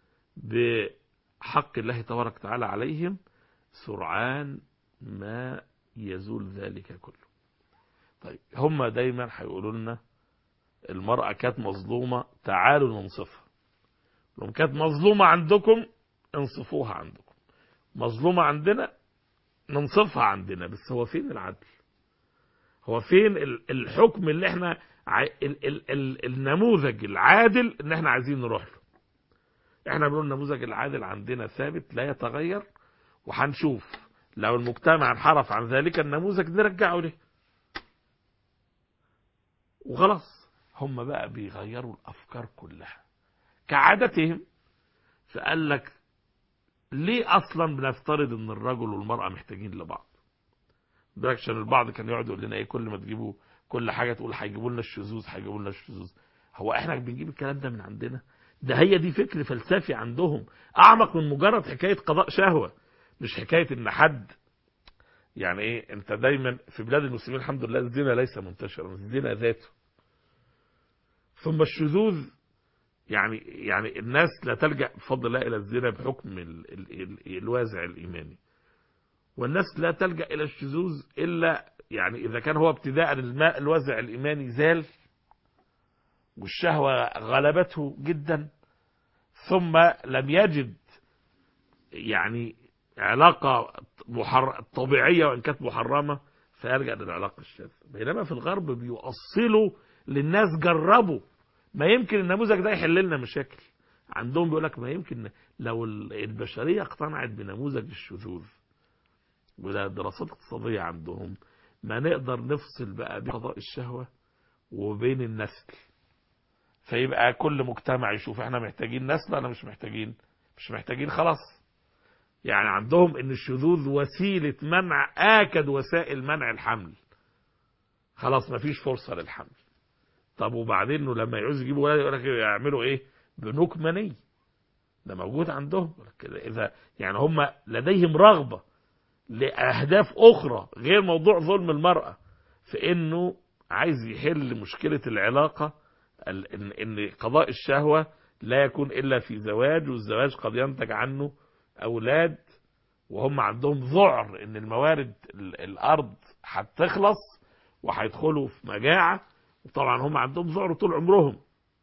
بحق الله تبارك وتعالى عليهم سرعان ما يزول ذلك كله طيب هم دايما هيقولوا لنا المرأة كانت مظلومة تعالوا ننصفها لو كانت مظلومة عندكم انصفوها عندكم مظلومة عندنا ننصفها عندنا بس هو فين العدل هو فين الحكم اللي احنا ال ال ال النموذج العادل ان احنا عايزين نروح له احنا بنقول النموذج العادل عندنا ثابت لا يتغير وهنشوف لو المجتمع انحرف عن ذلك النموذج نرجعه له وخلاص هم بقى بيغيروا الافكار كلها كعادتهم فقال لك ليه اصلا بنفترض ان الرجل والمرأة محتاجين لبعض عشان البعض كان يقعد يقول لنا ايه كل ما تجيبوا كل حاجة تقول هيجيبوا لنا الشذوذ هيجيبوا لنا الشذوذ هو احنا بنجيب الكلام ده من عندنا ده هي دي فكر فلسفي عندهم اعمق من مجرد حكاية قضاء شهوة مش حكاية ان حد يعني ايه انت دايما في بلاد المسلمين الحمد لله الزنا ليس منتشرا الزنا ذاته ثم الشذوذ يعني يعني الناس لا تلجأ بفضل الله إلى الزنا بحكم ال ال ال الوازع الإيماني والناس لا تلجأ إلى الشذوذ إلا يعني إذا كان هو ابتداء الماء الوازع الإيماني زال والشهوة غلبته جدا ثم لم يجد يعني علاقة محر... طبيعية وإن كانت محرمة فيلجأ للعلاقة الشاذة بينما في الغرب بيوصلوا للناس جربوا ما يمكن النموذج ده يحل لنا مشاكل عندهم بيقول لك ما يمكن لو البشرية اقتنعت بنموذج الشذوذ وده دراسات اقتصادية عندهم ما نقدر نفصل بقى بين قضاء الشهوة وبين النسل فيبقى كل مجتمع يشوف احنا محتاجين نسل ولا مش محتاجين مش محتاجين خلاص يعني عندهم ان الشذوذ وسيلة منع اكد وسائل منع الحمل خلاص مفيش فرصة للحمل طب وبعدين انه لما يعوز يجيبوا ولد يقول لك يعملوا ايه بنوك مني ده موجود عندهم اذا يعني هم لديهم رغبة لاهداف اخرى غير موضوع ظلم المرأة في انه عايز يحل مشكلة العلاقة ان ان قضاء الشهوة لا يكون الا في زواج والزواج قد ينتج عنه اولاد وهم عندهم ذعر ان الموارد الارض هتخلص وهيدخلوا في مجاعة وطبعا هم عندهم ذعر طول عمرهم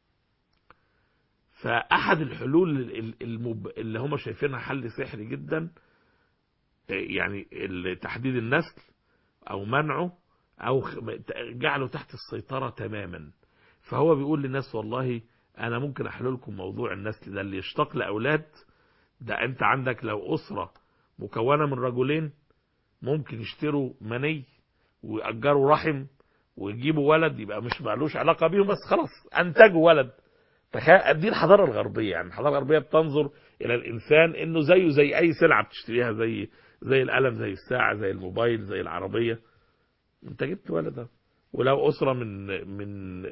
فأحد الحلول المب... اللي هم شايفينها حل سحري جدا يعني تحديد النسل أو منعه أو جعله تحت السيطرة تماما فهو بيقول للناس والله أنا ممكن أحل لكم موضوع النسل ده اللي يشتاق لأولاد ده أنت عندك لو أسرة مكونة من رجلين ممكن يشتروا مني ويأجروا رحم ويجيبوا ولد يبقى مش معلوش علاقة بيهم بس خلاص أنتجوا ولد تخيل دي الحضارة الغربية يعني الحضارة الغربية بتنظر إلى الإنسان إنه زيه زي أي سلعة بتشتريها زي زي القلم زي الساعة زي الموبايل زي العربية أنت جبت ولد ولو أسرة من من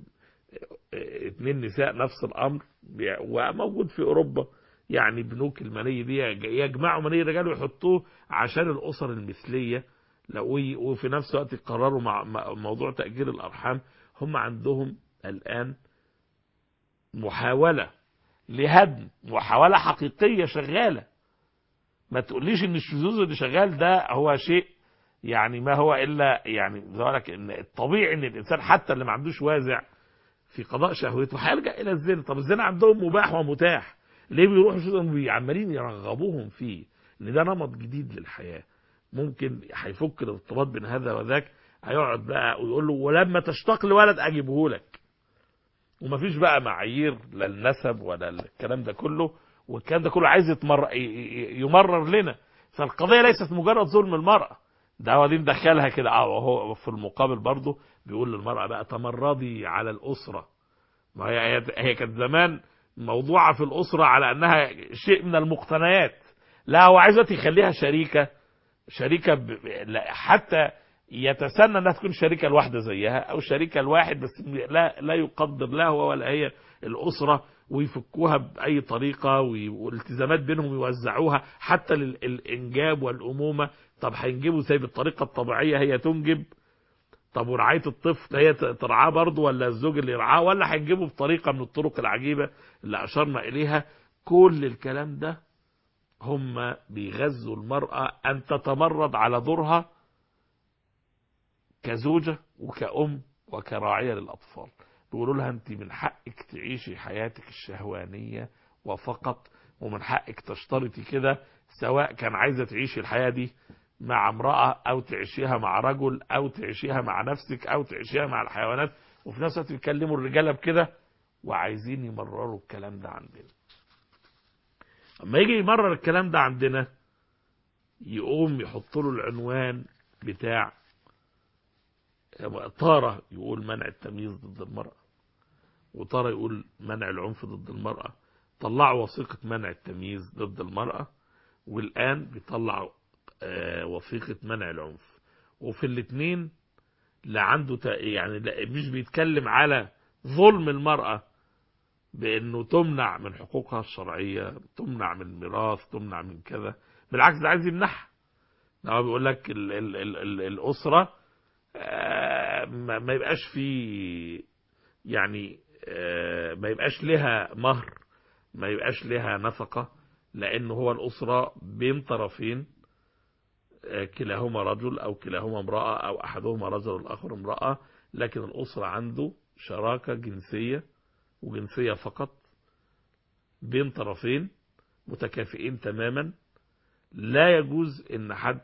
اتنين نساء نفس الأمر وموجود في أوروبا يعني بنوك المني دي يجمعوا مني الرجال ويحطوه عشان الأسر المثلية وفي نفس الوقت يقرروا مع موضوع تأجير الأرحام هم عندهم الآن محاولة لهدم محاولة حقيقية شغالة ما تقوليش ان الشذوذ اللي شغال ده هو شيء يعني ما هو الا يعني ذلك ان الطبيعي ان الانسان حتى اللي ما عندوش وازع في قضاء شهوته هيلجا الى الزنا طب الزنا عندهم مباح ومتاح ليه بيروحوا شذوذ عمالين يرغبوهم فيه ان ده نمط جديد للحياه ممكن هيفك الارتباط بين هذا وذاك هيقعد بقى ويقول له ولما تشتاق لولد اجيبه لك ومفيش بقى معايير لا النسب ولا الكلام ده كله والكلام ده كله عايز يتمر يمرر لنا فالقضيه ليست مجرد ظلم المراه ده هو دي مدخلها كده اه وهو في المقابل برضه بيقول للمرأة بقى تمردي على الأسرة ما هي هي, هي كانت زمان موضوعة في الأسرة على أنها شيء من المقتنيات لا هو عايز دلوقتي يخليها شريكة شريكة ب... لا، حتى يتسنى انها تكون شريكة الواحدة زيها او شريكة الواحد بس لا لا يقدر لا هو ولا هي الأسرة ويفكوها بأي طريقة وي- والالتزامات بينهم يوزعوها حتى للإنجاب والأمومة طب هينجبوا زي بالطريقة الطبيعية هي تنجب طب ورعاية الطفل هي ت- ترعاه برضه ولا الزوج اللي يرعاه ولا هينجبوا بطريقة من الطرق العجيبة اللي أشرنا إليها كل الكلام ده هم بيغزوا المرأة أن تتمرد على دورها كزوجة وكأم وكراعية للأطفال بيقولوا لها أنت من حقك تعيشي حياتك الشهوانية وفقط ومن حقك تشترطي كده سواء كان عايزة تعيشي الحياة دي مع امرأة أو تعيشيها مع رجل أو تعيشيها مع نفسك أو تعيشيها مع الحيوانات وفي نفس الوقت بيكلموا الرجالة بكده وعايزين يمرروا الكلام ده عندنا اما يجي يمرر الكلام ده عندنا يقوم يحط له العنوان بتاع طارة يقول منع التمييز ضد المرأة وطارة يقول منع العنف ضد المرأة طلعوا وثيقة منع التمييز ضد المرأة والآن بيطلعوا آه، وثيقة منع العنف وفي الاثنين لا عنده تا- يعني لا مش بيتكلم على ظلم المرأة بانه تمنع من حقوقها الشرعيه تمنع من الميراث تمنع من كذا بالعكس ده عايز يمنعها ده هو بيقول لك ال ال ال ال الاسره آه، ما ما يبقاش في يعني آه، ما يبقاش لها مهر ما يبقاش لها نفقه لانه هو الاسره بين طرفين آه، كلاهما رجل او كلاهما امراه او احدهما رجل والاخر امراه لكن الاسره عنده شراكه جنسيه وجنسية فقط بين طرفين متكافئين تماما لا يجوز ان حد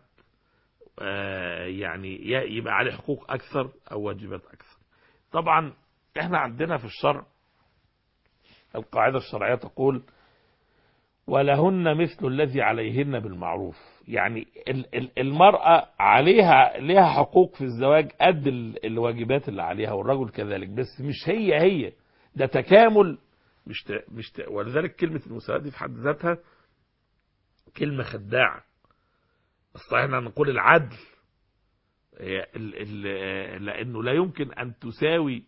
آه، يعني ي- يبقى عليه حقوق اكثر او واجبات اكثر طبعا احنا عندنا في الشرع القاعدة الشرعية تقول ولهن مثل الذي عليهن بالمعروف يعني ال- ال- المرأة عليها لها حقوق في الزواج قد ال- الواجبات اللي عليها والرجل كذلك بس مش هي هي ده تكامل مش ت... مش ت... ولذلك كلمة المساواة دي في حد ذاتها كلمة خداعة أصلا احنا نقول العدل هي ال... ال... لأنه لا يمكن أن تساوي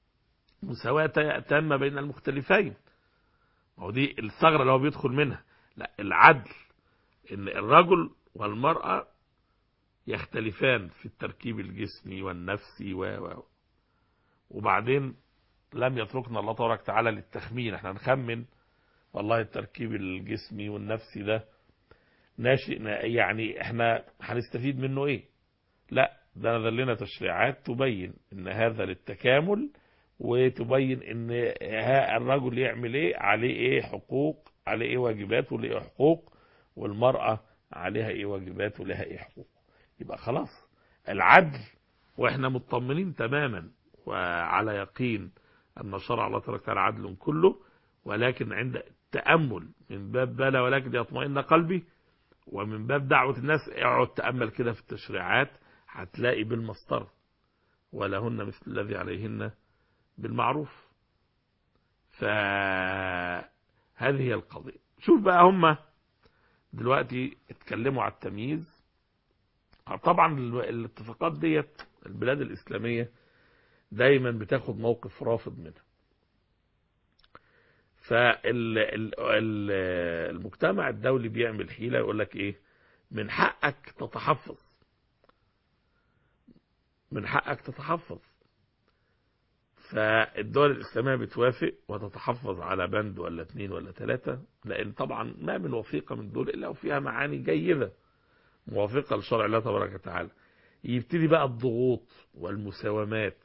مساواة تامة بين المختلفين ما هو دي الثغرة اللي هو بيدخل منها لا العدل ان الرجل والمرأة يختلفان في التركيب الجسمي والنفسي و و وبعدين لم يتركنا الله تبارك وتعالى للتخمين احنا نخمن والله التركيب الجسمي والنفسي ده ناشئ يعني احنا هنستفيد منه ايه لا ده نزل لنا تشريعات تبين ان هذا للتكامل وتبين ان ها الرجل يعمل ايه عليه ايه حقوق عليه ايه واجبات وليه ايه حقوق والمرأة عليها ايه واجبات ولها ايه حقوق يبقى خلاص العدل واحنا مطمنين تماما وعلى يقين ان شرع الله تبارك وتعالى عدل كله ولكن عند التأمل من باب بلى ولكن يطمئن قلبي ومن باب دعوة الناس اقعد تأمل كده في التشريعات هتلاقي بالمسطرة ولهن مثل الذي عليهن بالمعروف فهذه هي القضية شوف بقى هم دلوقتي اتكلموا على التمييز طبعا الاتفاقات ديت البلاد الإسلامية دايما بتاخد موقف رافض منها فالمجتمع الدولي بيعمل حيلة يقول لك ايه من حقك تتحفظ من حقك تتحفظ فالدول الإسلامية بتوافق وتتحفظ على بند ولا اثنين ولا ثلاثة لأن طبعا ما من وثيقة من دول إلا وفيها معاني جيدة موافقة لشرع الله تبارك وتعالى يبتدي بقى الضغوط والمساومات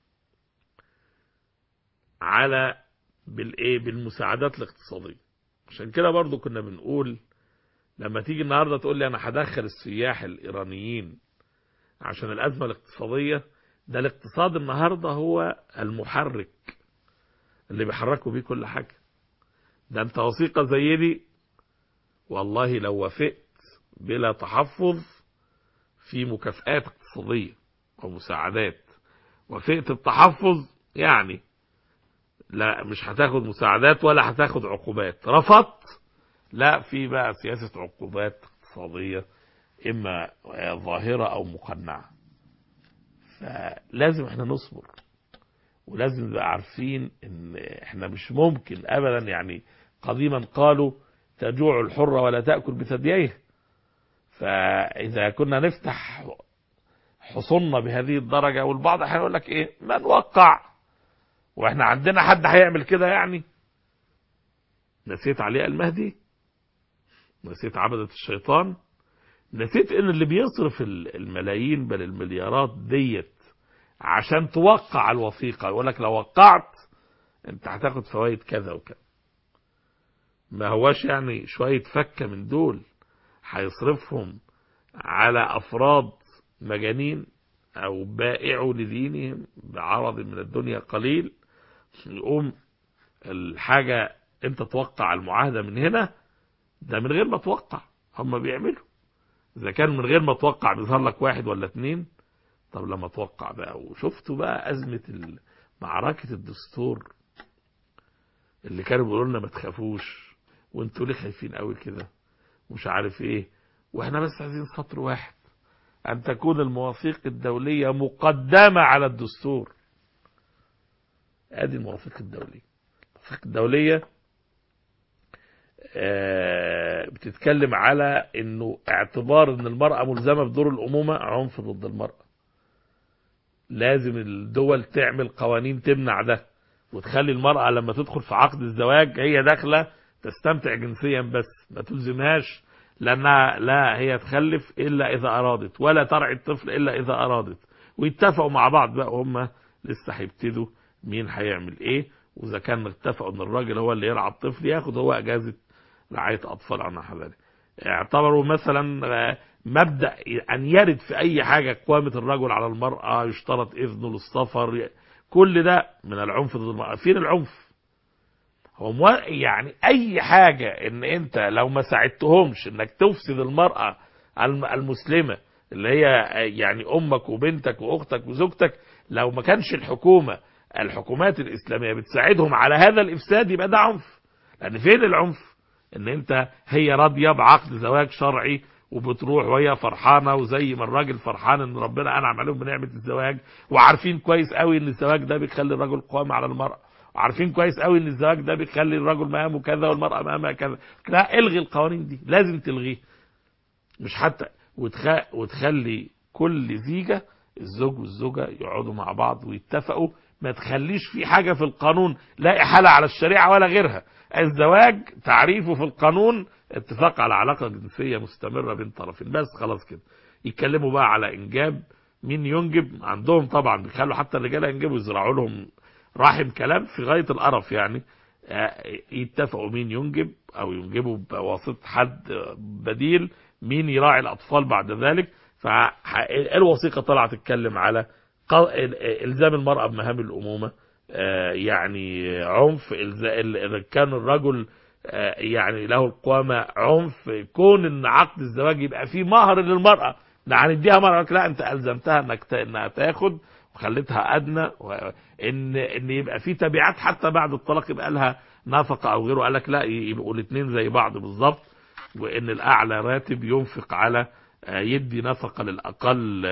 على بالايه بالمساعدات الاقتصاديه عشان كده برضو كنا بنقول لما تيجي النهارده تقول لي انا هدخل السياح الايرانيين عشان الازمه الاقتصاديه ده الاقتصاد النهارده هو المحرك اللي بيحركوا بيه كل حاجه ده انت وثيقه زي دي والله لو وافقت بلا تحفظ في مكافآت اقتصادية ومساعدات وفئة التحفظ يعني لا مش هتاخد مساعدات ولا هتاخد عقوبات رفضت لا في بقى سياسة عقوبات اقتصادية إما ظاهرة أو مقنعة فلازم احنا نصبر ولازم نبقى عارفين ان احنا مش ممكن ابدا يعني قديما قالوا تجوع الحرة ولا تأكل بثدييه فإذا كنا نفتح حصننا بهذه الدرجة والبعض هيقول لك ايه ما نوقع واحنا عندنا حد هيعمل كده يعني نسيت علي المهدي نسيت عبدة الشيطان نسيت ان اللي بيصرف الملايين بل المليارات ديت عشان توقع الوثيقة يقول لك لو وقعت انت هتاخد فوائد كذا وكذا ما هواش يعني شوية فكة من دول هيصرفهم على أفراد مجانين أو بائعوا لدينهم بعرض من الدنيا قليل يقوم الحاجة انت توقع المعاهدة من هنا ده من غير ما توقع هم بيعملوا إذا كان من غير ما توقع بيظهر لك واحد ولا اتنين طب لما توقع بقى وشفتوا بقى أزمة معركة الدستور اللي كانوا بيقولوا لنا ما تخافوش وانتوا ليه خايفين قوي كده مش عارف ايه واحنا بس عايزين سطر واحد ان تكون المواثيق الدولية مقدمة على الدستور ادي المواثيق الدولية المواثيق الدولية بتتكلم على انه اعتبار ان المرأة ملزمة بدور الامومة عنف ضد المرأة لازم الدول تعمل قوانين تمنع ده وتخلي المرأة لما تدخل في عقد الزواج هي داخلة تستمتع جنسيا بس ما تلزمهاش لانها لا هي تخلف الا اذا ارادت ولا ترعي الطفل الا اذا ارادت ويتفقوا مع بعض بقى هم لسه هيبتدوا مين هيعمل ايه واذا كان اتفقوا ان الراجل هو اللي يرعى الطفل ياخد هو اجازه رعايه اطفال عن ذلك اعتبروا مثلا مبدا ان يرد في اي حاجه قوامه الرجل على المراه يشترط اذنه للسفر كل ده من العنف ضد المراه فين العنف هو مو... يعني اي حاجه ان انت لو ما ساعدتهمش انك تفسد المراه المسلمه اللي هي يعني امك وبنتك واختك وزوجتك لو ما كانش الحكومه الحكومات الاسلاميه بتساعدهم على هذا الافساد يبقى ده عنف لان فين العنف ان انت هي راضيه بعقد زواج شرعي وبتروح وهي فرحانه وزي ما الراجل فرحان ان ربنا انعم عليهم بنعمه الزواج وعارفين كويس قوي ان الزواج ده بيخلي الرجل قوام على المراه وعارفين كويس قوي ان الزواج ده بيخلي الرجل مقامه كذا والمراه مقامها كذا لا الغي القوانين دي لازم تلغيه مش حتى وتخ... وتخلي كل زيجه الزوج والزوجه يقعدوا مع بعض ويتفقوا ما تخليش في حاجه في القانون لا احاله على الشريعه ولا غيرها الزواج تعريفه في القانون اتفاق على علاقة جنسية مستمرة بين طرفين بس خلاص كده يتكلموا بقى على انجاب مين ينجب عندهم طبعا بيخلوا حتى الرجاله ينجبوا يزرعوا لهم رحم كلام في غاية القرف يعني يتفقوا مين ينجب او ينجبوا بواسطة حد بديل مين يراعي الاطفال بعد ذلك فالوثيقة طلعت تتكلم على الزام المرأة بمهام الامومة يعني عنف إذا كان الرجل يعني له القوامة عنف كون ان عقد الزواج يبقى فيه مهر للمرأة هنديها مرة لا انت الزمتها انك انها تاخد وخليتها ادنى ان ان يبقى في تبعات حتى بعد الطلاق يبقى لها نفقة او غيره قال لك لا يبقوا الاثنين زي بعض بالظبط وان الاعلى راتب ينفق على يدي نفقة للاقل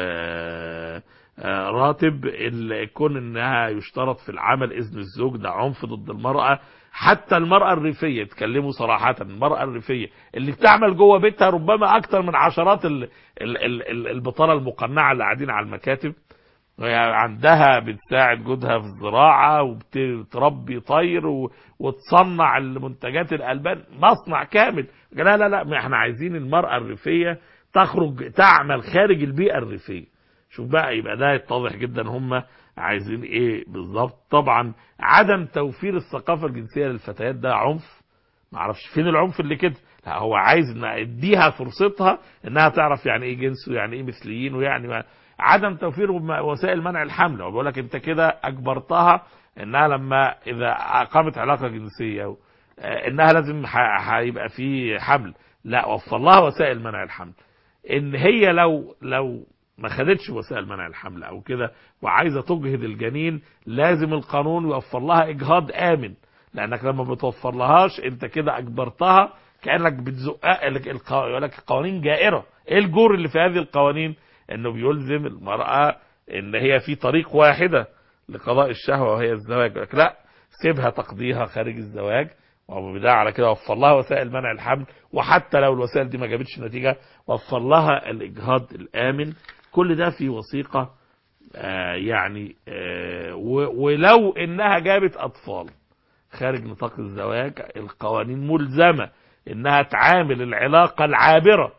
راتب كون انها يشترط في العمل اذن الزوج ده عنف ضد المرأة حتى المرأة الريفية تكلموا صراحة المرأة الريفية اللي بتعمل جوه بيتها ربما اكتر من عشرات ال ال ال البطالة المقنعة اللي قاعدين على المكاتب عندها بتساعد جوزها في الزراعة وبتربي طير وتصنع المنتجات الألبان مصنع كامل لا لا لا احنا عايزين المرأة الريفية تخرج تعمل خارج البيئة الريفية شوف بقى يبقى ده يتضح جدا هم عايزين ايه بالظبط طبعا عدم توفير الثقافة الجنسية للفتيات ده عنف معرفش فين العنف اللي كده لا هو عايز ان اديها فرصتها انها تعرف يعني ايه جنس ويعني ايه مثليين ويعني ما عدم توفير وسائل منع الحمل وبقول لك انت كده اجبرتها انها لما اذا اقامت علاقة جنسية انها لازم هيبقى في حمل لا وفر لها وسائل منع الحمل ان هي لو لو ما خدتش وسائل منع الحمل او كده وعايزه تجهض الجنين لازم القانون يوفر لها اجهاض امن لانك لما بتوفر لهاش انت كده اجبرتها كانك بتزقها يقول لك القوانين جائره ايه الجور اللي في هذه القوانين انه بيلزم المراه ان هي في طريق واحده لقضاء الشهوه وهي الزواج يقول لك لا سيبها تقضيها خارج الزواج وبناء على كده وفر لها وسائل منع الحمل وحتى لو الوسائل دي ما جابتش نتيجه وفر لها الاجهاض الامن كل ده في وثيقه آه يعني آه ولو انها جابت اطفال خارج نطاق الزواج القوانين ملزمه انها تعامل العلاقه العابره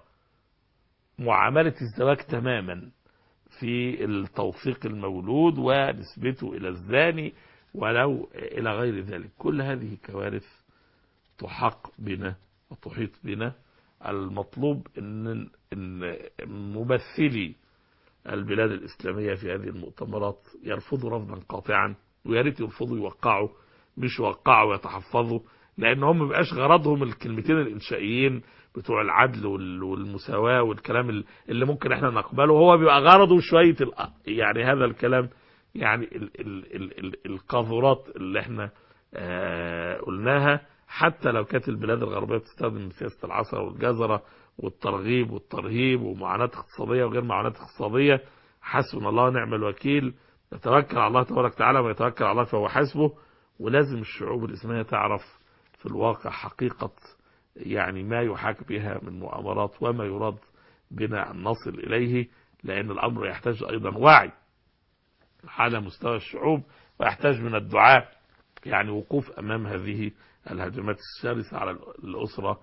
معامله الزواج تماما في التوثيق المولود ونسبته الى الزاني ولو الى غير ذلك كل هذه كوارث تحق بنا وتحيط بنا المطلوب ان ان ممثلي البلاد الاسلاميه في هذه المؤتمرات يرفضوا رفضا قاطعا ويا ريت يرفضوا يوقعوا مش يوقعوا ويتحفظوا لان هم مبقاش غرضهم الكلمتين الانشائيين بتوع العدل والمساواه والكلام اللي ممكن احنا نقبله هو بيبقى غرضه شويه يعني هذا الكلام يعني ال ال ال ال القاذورات اللي احنا آه قلناها حتى لو كانت البلاد الغربيه بتستخدم سياسه العصا والجزره والترغيب والترهيب ومعاناه اقتصاديه وغير معاناه اقتصاديه حسبنا الله ونعم الوكيل يتوكل على الله تبارك وتعالى ويتوكل على الله فهو حسبه ولازم الشعوب الاسلاميه تعرف في الواقع حقيقه يعني ما يحاك بها من مؤامرات وما يراد بنا ان نصل اليه لان الامر يحتاج ايضا وعي على مستوى الشعوب ويحتاج من الدعاء يعني وقوف امام هذه الهجمات الشرسه على الاسره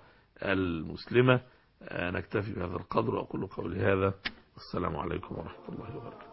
المسلمه نكتفي بهذا القدر واقول قولي هذا والسلام عليكم ورحمه الله وبركاته